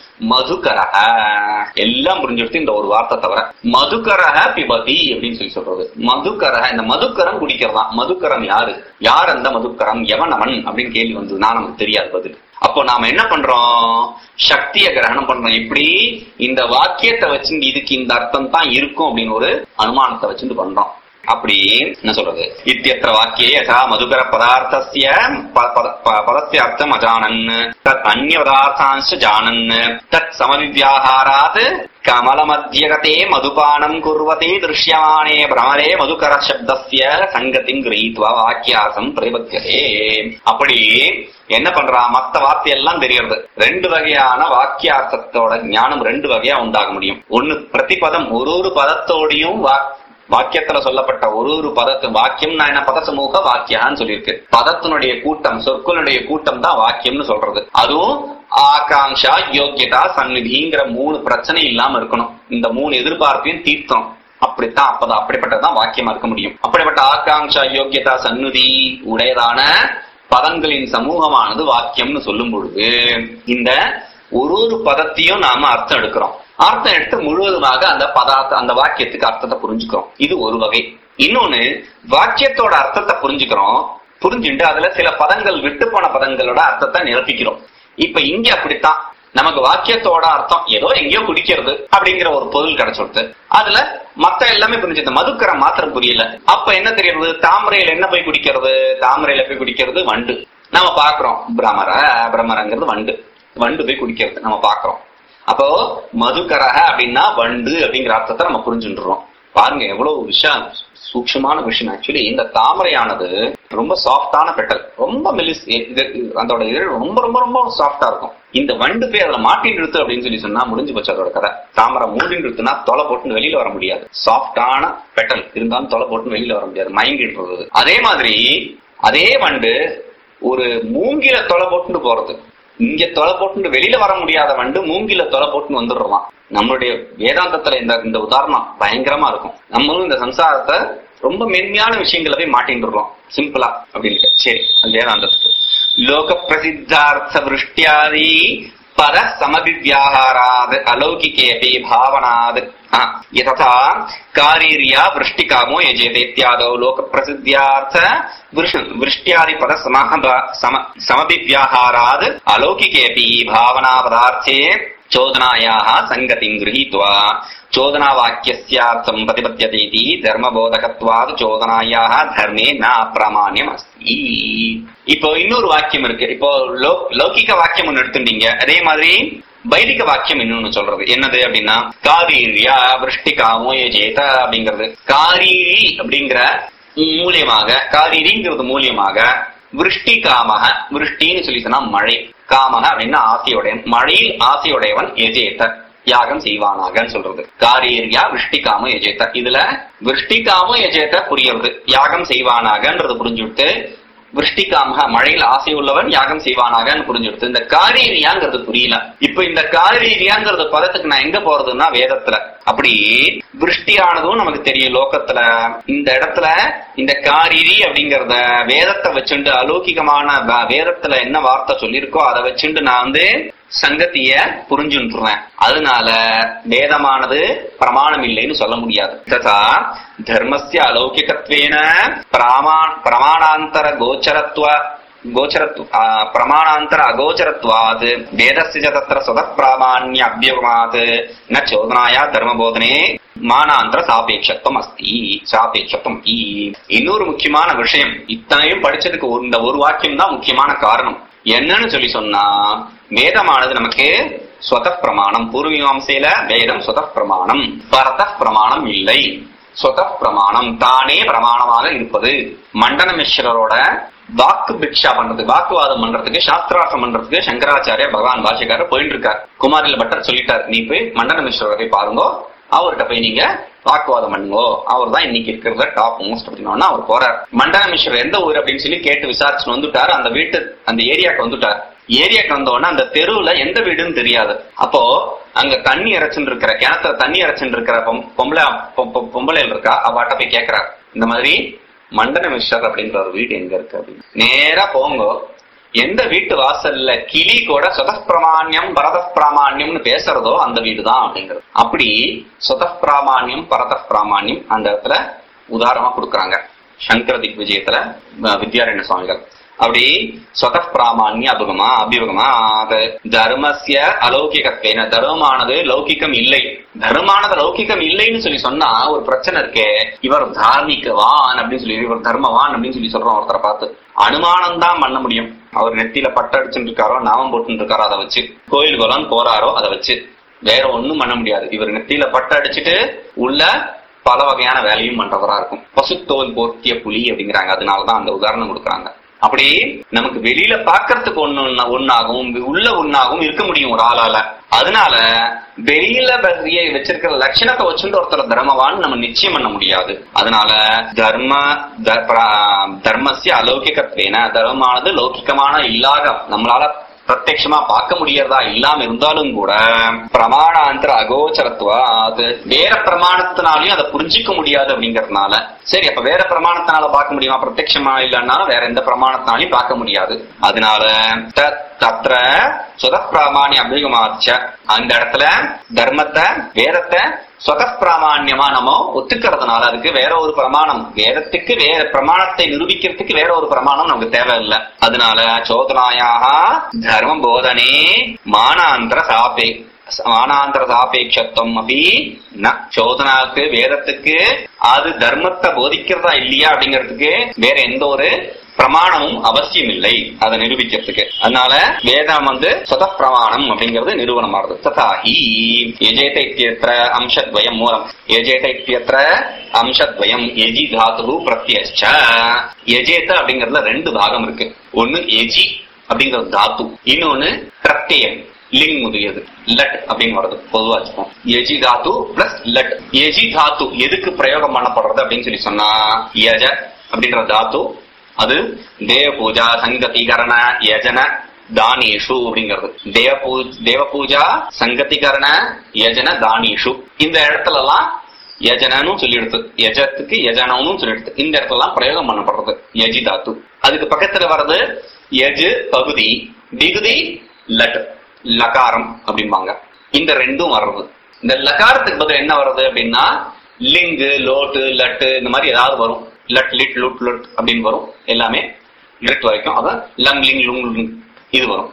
மதுகரக எல்லாம் புரிஞ்சுடுத்து இந்த ஒரு வார்த்தை தவிர மதுகரக பிபதி அப்படின்னு சொல்லி சொல்றது மதுகரக இந்த மதுக்கரம் குடிக்கிறதா மதுக்கரம் யாரு யார் அந்த மதுக்கரம் எவன் அவன் அப்படின்னு கேள்வி வந்ததுன்னா நமக்கு தெரியாது பதில் அப்போ நாம என்ன பண்றோம் சக்திய கிரகணம் பண்றோம் எப்படி இந்த வாக்கியத்தை வச்சு இதுக்கு இந்த அர்த்தம் தான் இருக்கும் அப்படின்னு ஒரு அனுமானத்தை வச்சுட்டு பண்றோம் அப்படி என்ன சொல்றது இத்தியத்திர வாக்கியே யதா மதுகர பதார்த்தஸ்ய ப- பத- ப- பதஸ்ய அர்த்தம் அஜானன் தத் அந்நிய பதார்த்தாंश ஜானன் தத் சமவித்யாகாராத் கமலமத்தியகதே மதுபானம் குர்வதே திருஷ்யமானே பிரமரே மதுகர சப்தஸ்ய சங்கத்தின் கிரகித்வா வாக்கியாசம் பிரதிபத்தியதே அப்படி என்ன பண்றா மத்த வார்த்தை எல்லாம் தெரியறது ரெண்டு வகையான வாக்கியார்த்தத்தோட ஞானம் ரெண்டு வகையா உண்டாக முடியும் ஒண்ணு பிரதிபதம் ஒரு ஒரு பதத்தோடையும் வா- வாக்கியத்துல சொல்லப்பட்ட ஒரு ஒரு பதத்து வாக்கியம்னா என்ன பத சமூக வாக்கியான்னு சொல்லியிருக்கு பதத்தினுடைய கூட்டம் சொற்களுடைய கூட்டம் தான் வாக்கியம்னு சொல்றது அதுவும் ஆகாங்ஷா யோக்கியதா சந்நிதிங்கிற மூணு பிரச்சனை இல்லாம இருக்கணும் இந்த மூணு எதிர்பார்ப்பையும் தீர்த்தம் அப்படித்தான் அப்பதான் அப்படிப்பட்டதான் வாக்கியமா இருக்க முடியும் அப்படிப்பட்ட ஆகாங்ஷா யோக்கியதா சந்நிதி உடையதான பதங்களின் சமூகமானது வாக்கியம்னு சொல்லும் பொழுது இந்த ஒரு ஒரு பதத்தையும் நாம அர்த்தம் எடுக்கிறோம் அர்த்தம் எடுத்து முழுவதுமாக அந்த பதார்த்த அந்த வாக்கியத்துக்கு அர்த்தத்தை புரிஞ்சுக்கிறோம் இது ஒரு வகை இன்னொன்னு வாக்கியத்தோட அர்த்தத்தை புரிஞ்சுக்கிறோம் புரிஞ்சுட்டு அதுல சில பதங்கள் விட்டு போன பதங்களோட அர்த்தத்தை நிரப்பிக்கிறோம் இப்ப இங்க அப்படித்தான் நமக்கு வாக்கியத்தோட அர்த்தம் ஏதோ எங்கேயோ குடிக்கிறது அப்படிங்கிற ஒரு பொருள் கிடைச்சுடுது அதுல மத்த எல்லாமே புரிஞ்சது மதுக்கரம் மாத்திரம் புரியல அப்ப என்ன தெரியுது தாமரையில என்ன போய் குடிக்கிறது தாமரையில போய் குடிக்கிறது வண்டு நம்ம பாக்குறோம் பிரமர பிரமரங்கிறது வண்டு வண்டு போய் குடிக்கிறது நம்ம பாக்குறோம் அப்போ மதுக்கரக அப்படின்னா வண்டு அப்படிங்கிற அர்த்தத்தை நம்ம புரிஞ்சுட்டுறோம் பாருங்க எவ்வளவு விஷயம் சூக்ஷமான விஷயம் ஆக்சுவலி இந்த தாமரையானது ரொம்ப சாஃப்டான பெட்டல் ரொம்ப மெலிஸ் இது அதோட இதழ் ரொம்ப ரொம்ப ரொம்ப சாஃப்டா இருக்கும் இந்த வண்டு போய் அதுல மாட்டின்னு இழுத்து அப்படின்னு சொல்லி சொன்னா முடிஞ்சு போச்சு அதோட கதை தாமரை மூடின்னு இழுத்துனா தொலை போட்டு வெளியில வர முடியாது சாஃப்டான பெட்டல் இருந்தாலும் தொலை போட்டு வெளியில வர முடியாது மயங்கிடுறது அதே மாதிரி அதே வண்டு ஒரு மூங்கில தொலை போட்டுட்டு போறது இங்க தொலை போட்டு வெளியில வர முடியாத வண்டு மூங்கில தொலை போட்டு வந்துடுறோம் நம்மளுடைய வேதாந்தத்துல இந்த இந்த உதாரணம் பயங்கரமா இருக்கும் நம்மளும் இந்த சம்சாரத்தை ரொம்ப மென்மையான விஷயங்களை போய் மாட்டின்டுறோம் சிம்பிளா அப்படின்னு சரி அந்த வேதாந்தத்துக்கு லோக பிரசித்தார்த்த விருஷ்டியாதி பர சமதிவியாகாராத் அலௌகிகேபி பாவனாத் ஆ, யதா காரீரியா விருஷ்டிகாமோ யஜேதே இத்தியாதौ லோக பிரசித்தியார்த்த விருஷ்டியாதி பத சம சமபிவியாகாராத் அலௌகிகேபி பாவனா பதார்த்தே चोदनायाः सङ्गतिम् गृहीत्वा चोदनावाक्यस्यार्थम् प्रतिपद्यते इति धर्मबोधकत्वात् चोदनायाः धर्मे न अप्रामाण्யம் अस्ति இப்போ இன்னொரு வாக்கியம் இருக்கு இப்போ லோ- லௌகிக வாக்கியம் ஒண்ணு எடுத்துட்டீங்க அதே மாதிரி வைதிக வாக்கியம் இன்னொன்னு சொல்றது என்னது அப்படின்னா காரீரியா விருஷ்டிகாமோ யஜேத அப்படிங்கிறது காரீரி அப்படிங்கிற மூலியமாக காரீரிங்கிறது மூலியமாக விருஷ்டி காமக விருஷ்டின்னு சொல்லி சொன்னா மழை காமக அப்படின்னா ஆசையுடையவன் மழையில் ஆசையுடையவன் எஜேத்த யாகம் செய்வானாகன்னு சொல்றது காரீரியா விருஷ்டிகாம எஜேத்த இதுல விருஷ்டிகாம எஜேத்த புரியுறது யாகம் செய்வானாகன்றது புரிஞ்சுட்டு விருஷ்டிகாமக மழையில் ஆசை உள்ளவன் யாகம் செய்வானாகன்னு புரிஞ்சுடுத்து இந்த காரீரியாங்கிறது புரியல இப்ப இந்த காரீரியாங்கிறது பதத்துக்கு நான் எங்க போறதுன்னா வேதத்துல அப்படி விருஷ்டியானதும் நமக்கு தெரியும் லோகத்துல இந்த இடத்துல இந்த காரிரி அப்படிங்கறத வேதத்தை வச்சுண்டு அலௌகிகமான வ- வேதத்துல என்ன வார்த்தை சொல்லியிருக்கோ அதை வச்சுண்டு நான் வந்து சங்கத்திய புரிஞ்சுன்றேன் அதனால வேதமானது பிரமாணம் இல்லைன்னு சொல்ல முடியாது ததா தர்மஸ்ய அலௌகிகத்வேன பிரமா பிரமாணாந்தர கோச்சரத்துவ गोचरत्व आ, प्रमाणान्तर अगोचरत्वात् वेदस्य च तत्र स्वतः प्रामाण्य अभ्युगमात् न चोदनाया धर्मबोधने மானாந்திர சாபேட்சத்துவம் அஸ்தி சாபேட்சத்துவம் இ இன்னொரு முக்கியமான விஷயம் இத்தனையும் படிச்சதுக்கு ஒரு- இந்த ஒரு வாக்கியம் தான் முக்கியமான காரணம் என்னன்னு சொல்லி சொன்னா வேதமானது நமக்கு ஸ்வத பிரமாணம் பூர்வீமாம்சையில வேதம் ஸ்வத பிரமாணம் பரத பிரமாணம் இல்லை ஸ்வத பிரமாணம் தானே பிரமாணமாக இருப்பது மண்டன மிஸ்ரரோட வாக்கு பிக்ஷா பண்றதுக்கு வாக்குவாதம் பண்றதுக்கு சாஸ்திரார்த்தம் பண்றதுக்கு சங்கராச்சாரிய பகவான் பாஷக்காரர் போயிட்டு இருக்கார் குமாரில பட்டர் சொல்லிட்டார் நீ போய் மண்டன மிஸ்ரரை போய் பாருங்கோ அவர்கிட்ட போய் நீங்க வாக்குவாதம் பண்ணுங்கோ அவர் தான் இன்னைக்கு இருக்கிறத டாப் மோஸ்ட் அப்படின்னா அவர் போறார் மண்டன மிஸ்ரர் எந்த ஊர் அப்படின்னு சொல்லி கேட்டு விசாரிச்சு வந்துட்டார் அந்த வீட்டு அந்த ஏரியாக்கு வந்துட்டார் ஏரியாக்கு வந்த உடனே அந்த தெருவுல எந்த வீடுன்னு தெரியாது அப்போ அங்க தண்ணி இறைச்சுன்னு இருக்கிற கிணத்துல தண்ணி இறைச்சுன்னு இருக்கிற பொம்- பொம்பளை பொ- பொ- பொம்பளைகள் இருக்கா அவட்ட போய் கேக்குறார் இந்த மாதிரி மண்டன மிஸ்டர் அப்படின்ற ஒரு வீடு எங்க இருக்கு அப்படின்னு நேரா போங்க எந்த வீட்டு வாசல்ல கிளி கூட சுதப்பிரமாண்யம் பரத பிராமாண்யம்னு பேசுறதோ அந்த வீடு தான் அப்படிங்கிறது அப்படி சுதப்பிராமாண்யம் பரத பிராமாண்யம் அந்த இடத்துல உதாரணமா கொடுக்கறாங்க சங்கர திக் விஜயத்துல அஹ், வித்யாரண்ய சுவாமிகள் அப்படி ஸ்வத பிராமான்ய அபுகமா அபியுகமா அது தர்மஸ்ய அலௌகிகத்வேன தர்மமானது லௌகிகம் இல்லை தர்மமானது லௌகிகம் இல்லைன்னு சொல்லி சொன்னா ஒரு பிரச்சனை இருக்கே இவர் தார்மிகவான் அப்படின்னு சொல்லி இவர் தர்மவான் அப்படின்னு சொல்லி சொல்றோம் ஒருத்தரை பார்த்து அனுமானம் தான் பண்ண முடியும் அவர் நெத்தியில பட்டு அடிச்சுட்டு இருக்காரோ நாமம் போட்டு இருக்காரோ அதை வச்சு கோயில் குலம் போறாரோ அதை வச்சு வேற ஒண்ணும் பண்ண முடியாது இவர் நெத்தியில பட்டு அடிச்சுட்டு உள்ள பல வகையான வேலையும் பண்றவரா இருக்கும் பசுத்தோல் போர்த்திய புலி அப்படிங்கிறாங்க அதனாலதான் அந்த உதாரணம் கொடுக்குறாங்க அப்படி நமக்கு வெளியில பாக்குறதுக்கு ஒண்ணு ஒன்னாகவும் உள்ள ஒன்னாகவும் இருக்க முடியும் ஒரு ஆளால அதனால வெளியில வ- வச்சிருக்கிற லட்சணத்தை வச்சுட்டு ஒருத்தர் தர்மவான் நம்ம நிச்சயம் பண்ண முடியாது அதனால தர்ம த- பிரா- தர்மஸ்ய அலௌகிகத்வேன தர்மமானது லௌகிகமான இல்லாத நம்மளால பிரத்யட்சமா பார்க்க முடியறதா இல்லாம இருந்தாலும் கூட பிரமாணாந்தர அகோச்சரத்துவா அது வேற பிரமாணத்தினாலையும் அதை புரிஞ்சிக்க முடியாது அப்படிங்கறதுனால சரி அப்ப வேற பிரமாணத்தினால பார்க்க முடியுமா பிரத்யட்சமா இல்லைன்னாலும் வேற எந்த பிரமாணத்தினாலையும் பார்க்க முடியாது அதனால த- தத்ர சுத பிராமாணிய அபிகமாச்ச அந்த இடத்துல தர்மத்தை வேதத்தை சொத பிராமான்யமா நம்ம ஒத்துக்கிறதுனால அதுக்கு வேற ஒரு பிரமாணம் வேதத்துக்கு வேற பிரமாணத்தை நிரூபிக்கிறதுக்கு வேற ஒரு பிரமாணம் நமக்கு தேவையில்லை அதனால சோதனாயாக தர்ம போதனே மானாந்தர சாப்பே மானாந்தர சாபேட்சத்துவம் அப்படி ந சோதனாவுக்கு வேதத்துக்கு அது தர்மத்தை போதிக்கிறதா இல்லையா அப்படிங்கிறதுக்கு வேற எந்த ஒரு பிரமாணமும் அவசியம் இல்லை அதை நிரூபிக்கிறதுக்கு அதனால வேதம் வந்து சொத பிரமாணம் அப்படிங்கிறது நிரூபணமாகுது ததாஹி எஜேத இத்தியத்திர அம்சத்வயம் மூலம் எஜேத இத்தியத்திர அம்சத்வயம் எஜி தாத்து பிரத்யச்ச எஜேத அப்படிங்கறதுல ரெண்டு பாகம் இருக்கு ஒன்னு எஜி அப்படிங்கிற தாத்து இன்னொன்னு பிரத்யம் லிங் முதலியது லட் அப்படின்னு வருது பொதுவா வச்சுப்போம் எஜி தாத்து பிளஸ் லட் எஜி தாத்து எதுக்கு பிரயோகம் பண்ணப்படுறது அப்படின்னு சொல்லி சொன்னா யஜ அப்படின்ற தாத்து அது தேவ பூஜா சங்கதீகரண யஜன தானேஷு அப்படிங்கிறது தேவ பூ தேவ பூஜா சங்கத்திகரண யஜன தானேஷு இந்த இடத்துல எல்லாம் யஜனனும் சொல்லிடுது யஜத்துக்கு யஜனனும் சொல்லிடுது இந்த இடத்துல எல்லாம் பிரயோகம் பண்ணப்படுறது யஜி தாத்து அதுக்கு பக்கத்துல வர்றது யஜு பகுதி டிகுதி லட் லகாரம் அப்படிம்பாங்க இந்த ரெண்டும் வர்றது இந்த லகாரத்துக்கு பதில் என்ன வருது அப்படின்னா லிங்கு லோட்டு லட்டு இந்த மாதிரி ஏதாவது வரும் லட் லிட் லுட் லுட் அப்படின்னு வரும் எல்லாமே லிட் வரைக்கும் அதான் லம் லிங் லுங் லுங் இது வரும்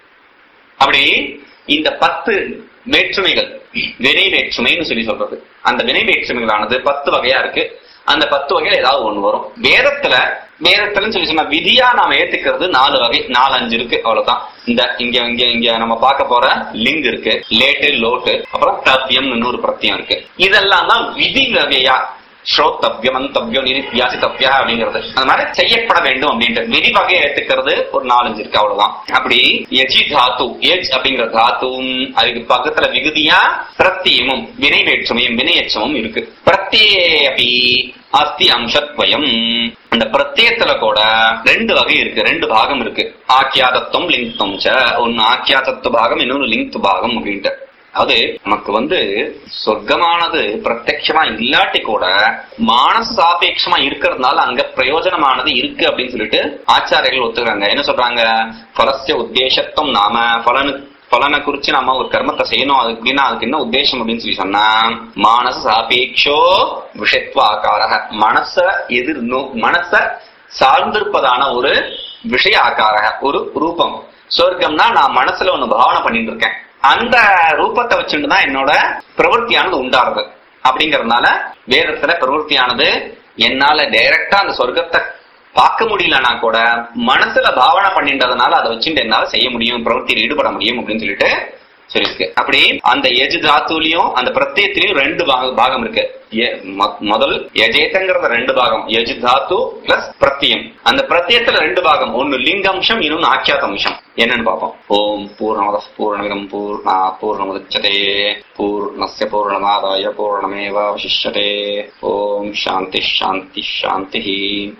அப்படி இந்த பத்து வேற்றுமைகள் வினை வேற்றுமைன்னு சொல்லி சொல்றது அந்த வினை வேற்றுமைகளானது பத்து வகையா இருக்கு அந்த பத்து வகையில ஏதாவது ஒண்ணு வரும் வேதத்துல வேதத்துலன்னு சொல்லி சொன்னா விதியா நாம ஏத்துக்கிறது நாலு வகை நாலு அஞ்சு இருக்கு அவ்வளவுதான் இந்த இங்க இங்க இங்க நம்ம பார்க்க போற லிங் இருக்கு லேட்டு லோட்டு அப்புறம் தவ்யம் இன்னொரு பிரத்தியம் இருக்கு இதெல்லாம் தான் விதி வகையா ஸ்ரோத்தவ்யம் மந்தவ்யம் நிதித்தியாசித்தவ்யா அப்படிங்கிறது அந்த மாதிரி செய்யப்பட வேண்டும் அப்படின்ட்டு விதி வகையை ஏத்துக்கிறது ஒரு நாலஞ்சு இருக்கு அவ்வளவுதான் அப்படி எஜி தாத்து எஜ் அப்படிங்கிற தாத்துவும் அதுக்கு பக்கத்துல விகுதியா பிரத்தியமும் வினை வேற்றுமையும் வினையச்சமும் இருக்கு பிரத்யே அப்படி அஸ்தி அம்சத்வயம் அந்த பிரத்யத்துல கூட ரெண்டு வகை இருக்கு ரெண்டு பாகம் இருக்கு ஆக்கியாதத்துவம் லிங்க்துவம் ச ஒன்னு ஆக்கியாதத்துவ பாகம் இன்னொன்னு லிங்க் பாகம் அப்படின்ட்டு அதாவது நமக்கு வந்து சொர்க்கமானது பிரத்யட்சமா இல்லாட்டி கூட மானச சாபேட்சமா இருக்கிறதுனால அங்க பிரயோஜனமானது இருக்கு அப்படின்னு சொல்லிட்டு ஆச்சாரியர்கள் ஒத்துக்கிறாங்க என்ன சொல்றாங்க பலசிய உத்தேசத்துவம் நாம பலனு பலனை குறிச்சு நம்ம ஒரு கர்மத்தை செய்யணும் அது அப்படின்னா அதுக்கு என்ன உத்தேசம் அப்படின்னு சொல்லி சொன்னா மானச சாபேட்சோ விஷயத்துவ ஆகாரக மனச எதிர் நோ மனச சார்ந்திருப்பதான ஒரு விஷய ஆகாரக ஒரு ரூபம் சொர்க்கம்னா நான் மனசுல ஒண்ணு பாவனை பண்ணிட்டு இருக்கேன் அந்த ரூபத்தை வச்சுட்டு தான் என்னோட பிரவൃத்தியானது உண்டாருது அப்படிங்கறதுனால வேதத்துல பிரவൃத்தியானது என்னால டைரக்டா அந்த சொர்க்கத்தை பார்க்க முடியலன்னா கூட மனசுல பாவனை பண்ணின்றதுனால அதை வச்சுட்டு என்னால செய்ய முடியும் பிரவൃத்தியில் ஈடுபட முடியும் அப்படின்னு சொல்லிட்டு சொல்லியிருக்கு அப்படி அந்த எஜு தாத்துலயும் அந்த பிரத்யத்திலையும் ரெண்டு பாக- பாகம் இருக்கு எ- மொ- முதல் எஜேதங்கிறத ரெண்டு பாகம் எஜு தாத்து பிளஸ் பிரத்தியம் அந்த பிரத்யத்துல ரெண்டு பாகம் ஒன்னு லிங்கம்சம் இன்னொன்னு ஆக்கியாத அம்சம் என்னன்னு பார்ப்போம் ஓம் பூர்ணமத பூர்ணமிதம் பூர்ணா பூர்ணமுதச்சதே பூர்ணஸ்ய பூர்ணமாதாய பூர்ணமேவாவசிஷ்யதே ஓம் சாந்தி சாந்தி சாந்தி